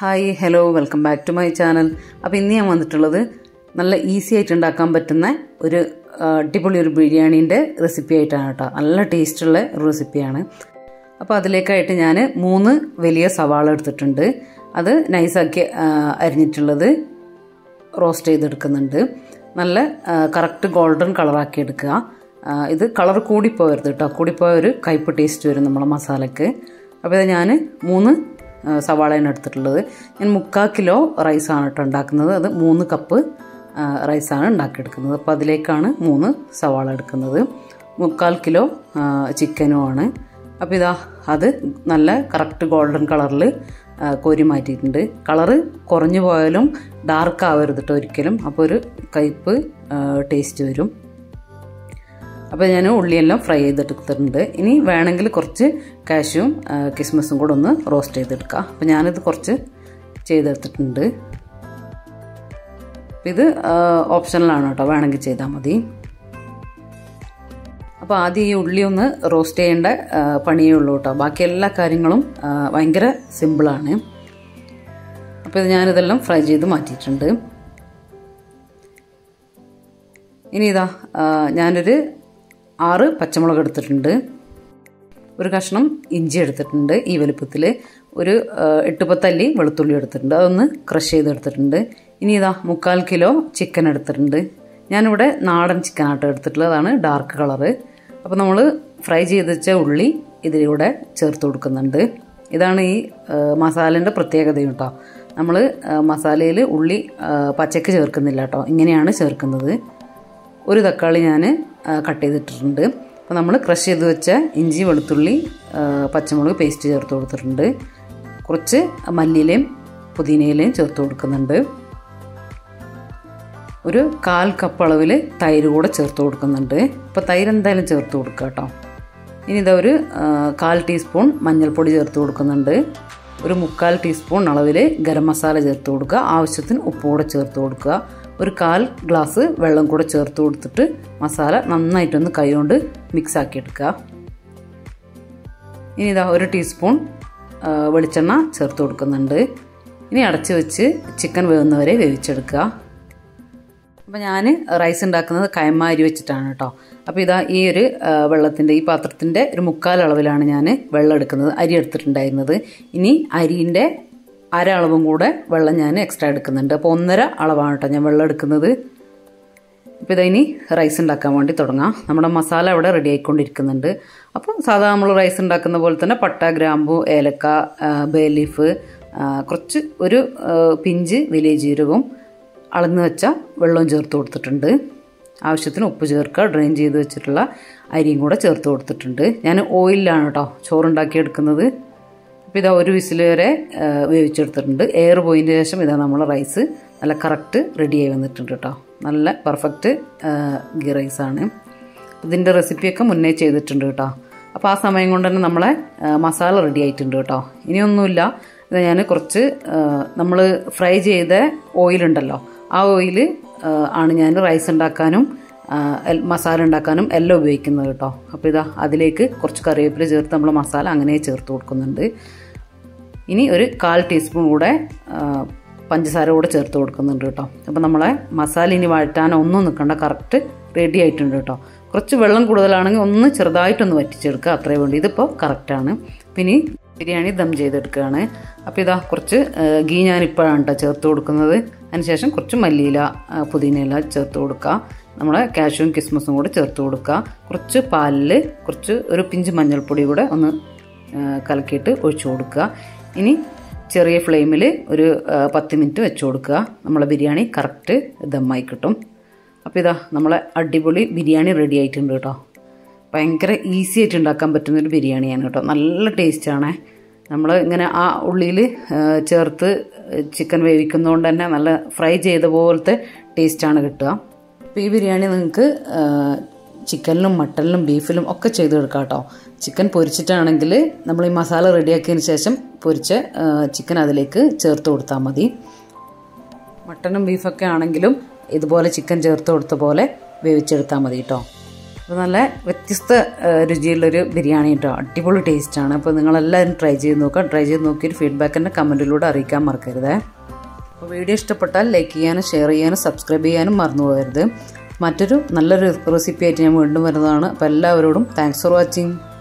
hi hello welcome back to my channel അപ്പോൾ ഇന്ന് ഞാൻ വന്നിട്ടുള്ളത് നല്ല ഈസി ആയിട്ട് ഉണ്ടാക്കാൻ പറ്റുന്ന ഒരു ആ, അടിപൊളി ഒരു ബിരിയാണീൻ്റെ റെസിപ്പി ആയിട്ടാണ് കേട്ടോ നല്ല ടേസ്റ്റുള്ള ഒരു റെസിപ്പിയാണ് അപ്പോൾ അതിലേക്കായിട്ട് ഞാൻ മൂന്ന് വലിയ സവാള എടുത്തിട്ടുണ്ട് അത് നൈസാക്കി ആ, അരിഞ്ഞിട്ടുള്ളത് റോസ്റ്റ് ചെയ്തെടുക്കുന്നുണ്ട് നല്ല കറക്റ്റ് ഗോൾഡൻ കളറാക്കി എടുക്കുക ആ, ഇത് കളർ കൂടിപ്പോയരുത് കേട്ടോ കൂടിപ്പോയ ഒരു കയ്പ് ടേസ്റ്റ് വരും നമ്മളെ മസാലയ്ക്ക് അപ്പോൾ ഇത് ഞാൻ മൂന്ന് ആ, സവാളയാണ് എടുത്തിട്ടുള്ളത് ഞാൻ മുക്കാൽ കിലോ റൈസാണ് കേട്ടോ ഉണ്ടാക്കുന്നത് അത് മൂന്ന് കപ്പ് ആ, റൈസാണ് ഉണ്ടാക്കിയെടുക്കുന്നത് അപ്പോൾ അതിലേക്കാണ് മൂന്ന് സവാള എടുക്കുന്നത് മുക്കാൽ കിലോ ആ, ചിക്കനുമാണ് അപ്പോൾ ഇതാ അത് നല്ല കറക്റ്റ് ഗോൾഡൻ കളറിൽ കോരി മാറ്റിയിട്ടുണ്ട് കളറ് കുറഞ്ഞു പോയാലും ഡാർക്ക് ആവരുത് കേട്ടോ ഒരിക്കലും അപ്പോൾ ഒരു കയ്പ്പ് ടേസ്റ്റ് വരും അപ്പോൾ ഞാൻ ഉള്ളിയെല്ലാം ഫ്രൈ ചെയ്തെടുത്തിട്ടുണ്ട് ഇനി വേണമെങ്കിൽ കുറച്ച് കാഷ്യൂം കിസ്മസും കൂടെ ഒന്ന് റോസ്റ്റ് ചെയ്തെടുക്കാം അപ്പോൾ ഞാനിത് കുറച്ച് ചെയ്തെടുത്തിട്ടുണ്ട് അപ്പോൾ ഇത് ഓപ്ഷനിലാണ് കേട്ടോ വേണമെങ്കിൽ ചെയ്താൽ മതി അപ്പോൾ ആദ്യം ഈ ഉള്ളി ഒന്ന് റോസ്റ്റ് ചെയ്യേണ്ട ആ, പണിയേ ഉള്ളൂ കേട്ടോ ബാക്കി എല്ലാ കാര്യങ്ങളും ആ, ഭയങ്കര സിമ്പിളാണ് അപ്പോൾ ഇത് ഞാനിതെല്ലാം ഫ്രൈ ചെയ്ത് മാറ്റിയിട്ടുണ്ട് ഇനി ഇതാ ആ, ഞാനൊരു ആറ് പച്ചമുളക് എടുത്തിട്ടുണ്ട് ഒരു കഷ്ണം ഇഞ്ചി എടുത്തിട്ടുണ്ട് ഈ വലുപ്പത്തിൽ ഒരു ആ, എട്ട് പത്തല്ലി വെളുത്തുള്ളി എടുത്തിട്ടുണ്ട് അതൊന്ന് ക്രഷ് ചെയ്തെടുത്തിട്ടുണ്ട് ഇനി ഇതാ മുക്കാൽ കിലോ ചിക്കൻ എടുത്തിട്ടുണ്ട് ഞാനിവിടെ നാടൻ ചിക്കനാട്ടോ എടുത്തിട്ടുള്ളത് അതാണ് ഡാർക്ക് കളറ് അപ്പോൾ നമ്മൾ ഫ്രൈ ചെയ്ത് വെച്ച ഉള്ളി ഇതിലൂടെ ചേർത്ത് കൊടുക്കുന്നുണ്ട് ഇതാണ് ഈ മസാലേൻ്റെ പ്രത്യേകതയും കേട്ടോ നമ്മൾ മസാലയിൽ ഉള്ളി ആ, പച്ചക്ക് ചേർക്കുന്നില്ല കേട്ടോ ഇങ്ങനെയാണ് ചേർക്കുന്നത് ഒരു തക്കാളി ഞാൻ കട്ട് ചെയ്തിട്ടിട്ടുണ്ട് അപ്പോൾ നമ്മൾ ക്രഷ് ചെയ്ത് വെച്ച ഇഞ്ചി വെളുത്തുള്ളി ആ, പച്ചമുളക് പേസ്റ്റ് ചേർത്ത് കൊടുത്തിട്ടുണ്ട് കുറച്ച് മല്ലിയിലയും പുതിനയിലയും ചേർത്ത് കൊടുക്കുന്നുണ്ട് ഒരു കാൽ കപ്പ് അളവിൽ തൈര് കൂടെ ചേർത്ത് കൊടുക്കുന്നുണ്ട് അപ്പോൾ തൈര് എന്തായാലും ചേർത്ത് കൊടുക്കുക കേട്ടോ ഇനി ഇതാ ഒരു ആ, കാൽ ടീസ്പൂൺ മഞ്ഞൾപ്പൊടി ചേർത്ത് കൊടുക്കുന്നുണ്ട് ഒരു മുക്കാൽ ടീസ്പൂൺ അളവിൽ ഗരം മസാല ചേർത്ത് കൊടുക്കുക ആവശ്യത്തിന് ഉപ്പ് കൂടെ ചേർത്ത് കൊടുക്കുക ഒരു കാൽ ഗ്ലാസ് വെള്ളം കൂടെ ചേർത്ത് കൊടുത്തിട്ട് മസാല നന്നായിട്ടൊന്ന് കൈകൊണ്ട് മിക്സ് ആക്കി എടുക്കുക ഇനി ഇതാ ഒരു ടീസ്പൂൺ ആ, വെളിച്ചെണ്ണ ചേർത്ത് കൊടുക്കുന്നുണ്ട് ഇനി അടച്ച് വെച്ച് ചിക്കൻ വേവുന്നവരെ വേവിച്ചെടുക്കുക അപ്പോൾ ഞാൻ റൈസ് ഉണ്ടാക്കുന്നത് കയമ്മ അരി വെച്ചിട്ടാണ് കേട്ടോ അപ്പോൾ ഇതാ ഈ ഒരു വെള്ളത്തിൻ്റെ ഈ പാത്രത്തിൻ്റെ ഒരു മുക്കാൽ അളവിലാണ് ഞാൻ വെള്ളം എടുക്കുന്നത് അരി എടുത്തിട്ടുണ്ടായിരുന്നത് ഇനി അരിൻ്റെ അര അളവും കൂടെ വെള്ളം ഞാൻ എക്സ്ട്രാ എടുക്കുന്നുണ്ട് അപ്പോൾ ഒന്നര അളവാണ് കേട്ടോ ഞാൻ വെള്ളം എടുക്കുന്നത് ഇപ്പോൾ ഇതാ ഇനി റൈസ് ഉണ്ടാക്കാൻ വേണ്ടി തുടങ്ങാം നമ്മുടെ മസാല അവിടെ റെഡി ആയിക്കൊണ്ടിരിക്കുന്നുണ്ട് അപ്പോൾ സാധാരണ നമ്മൾ റൈസ് ഉണ്ടാക്കുന്ന പോലെ തന്നെ പട്ട ഗ്രാമ്പു ഏലക്ക ആ, ബേ ലീഫ് ആ, കുറച്ച് ഒരു ആ, പിഞ്ച് വലിയ ജീരകവും അളന്ന് വെച്ച വെള്ളവും ചേർത്ത് കൊടുത്തിട്ടുണ്ട് ആവശ്യത്തിന് ഉപ്പ് ചേർക്കുക ഡ്രെയിൻ ചെയ്ത് വെച്ചിട്ടുള്ള അരിയും കൂടെ ചേർത്ത് കൊടുത്തിട്ടുണ്ട് ഞാൻ ഓയിലാണ് കേട്ടോ ചോറുണ്ടാക്കി എടുക്കുന്നത് അപ്പോൾ ഇതാ ഒരു വിസിൽ വരെ ആ, വേവിച്ചെടുത്തിട്ടുണ്ട് എയർ പോയതിന് ശേഷം ഇതാ നമ്മൾ റൈസ് നല്ല കറക്റ്റ് റെഡിയായി വന്നിട്ടുണ്ട് കേട്ടോ നല്ല പെർഫെക്റ്റ് ഗീ റൈസാണ് ഇതിൻ്റെ റെസിപ്പിയൊക്കെ മുന്നേ ചെയ്തിട്ടുണ്ട് കേട്ടോ അപ്പോൾ ആ സമയം കൊണ്ട് തന്നെ നമ്മളെ ആ, മസാല റെഡി ആയിട്ടുണ്ട് കേട്ടോ ഇനിയൊന്നുമില്ല ഇത് ഞാൻ കുറച്ച് നമ്മൾ ഫ്രൈ ചെയ്ത ഓയിലുണ്ടല്ലോ ആ ഓയിൽ ആണ് ഞാൻ റൈസ് ഉണ്ടാക്കാനും ആ, എൽ- മസാല ഉണ്ടാക്കാനും എല്ലാം ഉപയോഗിക്കുന്നത് കേട്ടോ അപ്പോൾ ഇതാ അതിലേക്ക് കുറച്ച് കറിവേപ്പില ചേർത്ത് നമ്മൾ മസാല അങ്ങനെ ചേർത്ത് കൊടുക്കുന്നുണ്ട് ഇനി ഒരു കാൽ ടീസ്പൂൺ കൂടെ ആ, പഞ്ചസാര കൂടെ ചേർത്ത് കൊടുക്കുന്നുണ്ട് കേട്ടോ അപ്പോൾ നമ്മളെ മസാല ഇനി വഴറ്റാനോ ഒന്നും നിൽക്കണ്ട കറക്റ്റ് റെഡി ആയിട്ടുണ്ട് കേട്ടോ കുറച്ച് വെള്ളം കൂടുതലാണെങ്കിൽ ഒന്ന് ചെറുതായിട്ടൊന്ന് വറ്റിച്ചെടുക്കുക അത്രേ വേണ്ടി ഇതിപ്പോൾ കറക്റ്റാണ് പിന്നെ ബിരിയാണി ദം ചെയ്തെടുക്കുകയാണ് അപ്പോൾ ഇതാ കുറച്ച് ആ, ഗീ ഞാൻ ഇപ്പോഴാണ് കേട്ടോ ചേർത്ത് കൊടുക്കുന്നത് അതിനുശേഷം കുറച്ച് മല്ലിയില ആ, പുതിനയില ചേർത്ത് കൊടുക്കുക നമ്മളെ കാഷ്യൂം കിസ്മസും കൂടെ ചേർത്ത് കൊടുക്കുക കുറച്ച് പാലിൽ കുറച്ച് ഒരു പിഞ്ച് മഞ്ഞൾപ്പൊടി കൂടെ ഒന്ന് ആ, കലക്കിയിട്ട് ഒഴിച്ചു കൊടുക്കുക ഇനി ചെറിയ ഫ്ലെയിമിൽ ഒരു ആ, പത്ത് മിനിറ്റ് വെച്ച് കൊടുക്കുക നമ്മളെ ബിരിയാണി കറക്റ്റ് ദമ്മായി കിട്ടും അപ്പോൾ ഇതാ നമ്മളെ അടിപൊളി ബിരിയാണി റെഡി ആയിട്ടുണ്ട് കേട്ടോ ഭയങ്കര ഈസി ആയിട്ട് ഉണ്ടാക്കാൻ പറ്റുന്നൊരു ബിരിയാണിയാണ് കേട്ടോ നല്ല ടേസ്റ്റാണ് നമ്മൾ ഇങ്ങനെ ആ ഉള്ളിയിൽ ചേർത്ത് ചിക്കൻ വേവിക്കുന്നതുകൊണ്ട് തന്നെ നല്ല ഫ്രൈ ചെയ്ത പോലത്തെ ടേസ്റ്റാണ് കിട്ടുക അപ്പോൾ ഈ ബിരിയാണി നിങ്ങൾക്ക് ചിക്കനിലും മട്ടനിലും ബീഫിലും ഒക്കെ ചെയ്തെടുക്കാം കേട്ടോ ചിക്കൻ പൊരിച്ചിട്ടാണെങ്കിൽ നമ്മൾ ഈ മസാല റെഡിയാക്കിയതിന് ശേഷം പൊരിച്ച ആ, ചിക്കൻ അതിലേക്ക് ചേർത്ത് കൊടുത്താൽ മതി മട്ടനും ബീഫൊക്കെ ആണെങ്കിലും ഇതുപോലെ ചിക്കൻ ചേർത്ത് കൊടുത്ത പോലെ വേവിച്ചെടുത്താൽ മതി കേട്ടോ അപ്പോൾ നല്ല വ്യത്യസ്ത ആ, രുചിയുള്ളൊരു ബിരിയാണി കേട്ടോ അടിപൊളി ടേസ്റ്റാണ് അപ്പോൾ നിങ്ങളെല്ലാവരും ട്രൈ ചെയ്ത് നോക്കുക ട്രൈ ചെയ്ത് നോക്കിയിട്ട് ഫീഡ്ബാക്ക് എൻ്റെ കമൻറ്റിലൂടെ അറിയിക്കാൻ മറക്കരുതേ അപ്പോൾ വീഡിയോ ഇഷ്ടപ്പെട്ടാൽ ലൈക്ക് ചെയ്യാനും ഷെയർ ചെയ്യാനും സബ്സ്ക്രൈബ് ചെയ്യാനും മറന്നു പോകരുത് മറ്റൊരു നല്ലൊരു റെസിപ്പി ആയിട്ട് ഞാൻ വീണ്ടും വരുന്നതാണ് അപ്പോൾ എല്ലാവരോടും താങ്ക്സ് ഫോർ വാച്ചിങ്